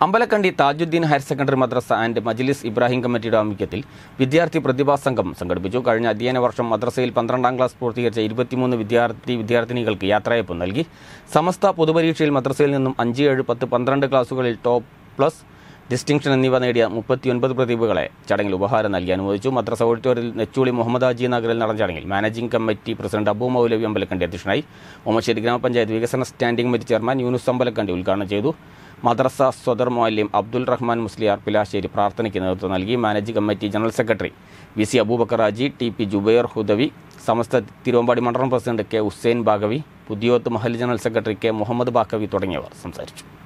Ambalakkandi Thajudheen higher secondary Madrasa and Majlis Ibrahim കമ്മിറ്റിയുടെ ആഭിമുഖ്യത്തിൽ വിദ്യാർത്ഥി പ്രതിഭാ സംഘം സംഘടിപ്പിച്ചു കഴിഞ്ഞ അധ്യയന വർഷം മദ്രസയിൽ പന്ത്രണ്ടാം ക്ലാസ് പൂർത്തീകരിച്ച ഇരുപത്തിമൂന്ന് വിദ്യാർത്ഥി വിദ്യാർത്ഥിനികൾക്ക് യാത്രയപ്പ് നൽകി സമസ്ത പൊതുപരീക്ഷയിൽ മദ്രസയിൽ നിന്നും അഞ്ച് ഏഴ് പത്ത് പന്ത്രണ്ട് ക്ലാസുകളിൽ ടോപ്പ് പ്ലസ് ഡിസ്റ്റിങ്ഷൻ എന്നിവ നേടിയ മുപ്പത്തിയൊൻപത് പ്രതിഭകളെ ചടങ്ങിൽ ഉപഹാരം നൽകി അനുമോദിച്ചു മദ്രസ ഓഡിറ്റോറിയത്തിൽ നെച്ചൂളി മുഹമ്മദ് ഹാജി നഗറിൽ നടന്ന ചടങ്ങിൽ managing committee president Abu Moulavi Ambalakkandi അധ്യക്ഷനായി ഓമശ്ശേരി ഗ്രാമപഞ്ചായത്ത് വികസന standing committee chairman Yunus Ambalakkandi ഉദ്ഘാടനം ചെയ്തു മദ്രസ സ്വദർ മൊല്യം അബ്ദുൽ റഹ്മാൻ മുസ്ലിയാർ പിലാശ്ശേരി പ്രാർത്ഥനയ്ക്ക് നേതൃത്വം നൽകി managing committee general secretary V C Aboobacker Haji T P Jubair Hudawi Samastha Thiruvambady മണ്ഡലം president K Hussain Baqavi Puthiyoth Mahal general secretary K Muhammed Baqavi തുടങ്ങിയവർ സംസാരിച്ചു